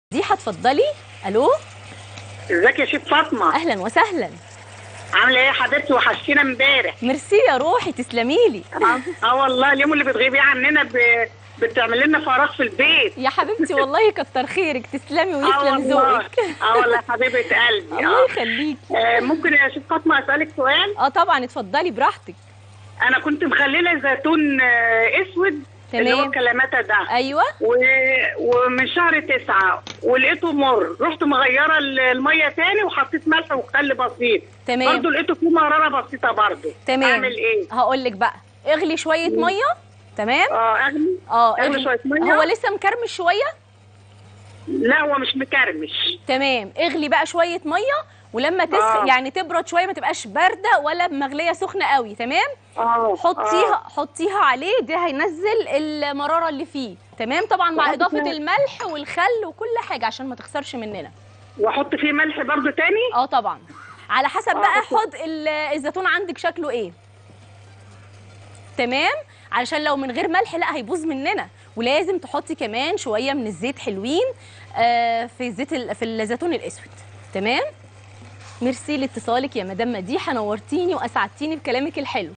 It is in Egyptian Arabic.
مديحه اتفضلي الو ازيك يا شيف فاطمه اهلا وسهلا عامله ايه يا حبيبتي وحشتينا امبارح ميرسي يا روحي تسلمي لي اه آه والله اليوم اللي بتغيبي عننا ب... بتعمل لنا فراغ في البيت يا حبيبتي والله كتر خيرك تسلمي اه ويسلم والله ذوقك اه والله حبيبه قلبي الله اه يخليكي آه، ممكن يا شيف فاطمه اسالك سؤال اه طبعا اتفضلي براحتك انا كنت مخلله زيتون آه، اسود اللي هو تمام. الكلاماتا ده ايوه و... ومن شهر تسعة ولقيته مر رحت مغيره ال- الميه تاني وحطيت ملح وخل بسيط تمام برضه لقيته فيه مراره بسيطه برضه تمام اعمل ايه هقول لك بقى اغلي شويه ميه تمام اه اغلي اه اغلي شويه ميه هو لسه مكرمش شويه لا هو مش مكرمش تمام اغلي بقى شويه ميه ولما تسخن آه. يعني تبرد شويه ما تبقاش بارده ولا مغليه سخنه قوي تمام اه حطيها آه. حطيها عليه ده هينزل المراره اللي فيه تمام طبعا مع وأحط اضافه فيها- الملح والخل وكل حاجه عشان ما تخسرش مننا واحط فيه ملح برضو تاني اه طبعا على حسب آه، بقى بس- حد ال- الزيتون عندك شكله ايه تمام علشان لو من غير ملح لا هيبوظ مننا ولازم تحطي كمان شويه من الزيت حلوين آه في الزيت ال- في الزيتون الاسود تمام ميرسي لاتصالك يا مدام مديحه نورتيني واسعدتيني بكلامك الحلو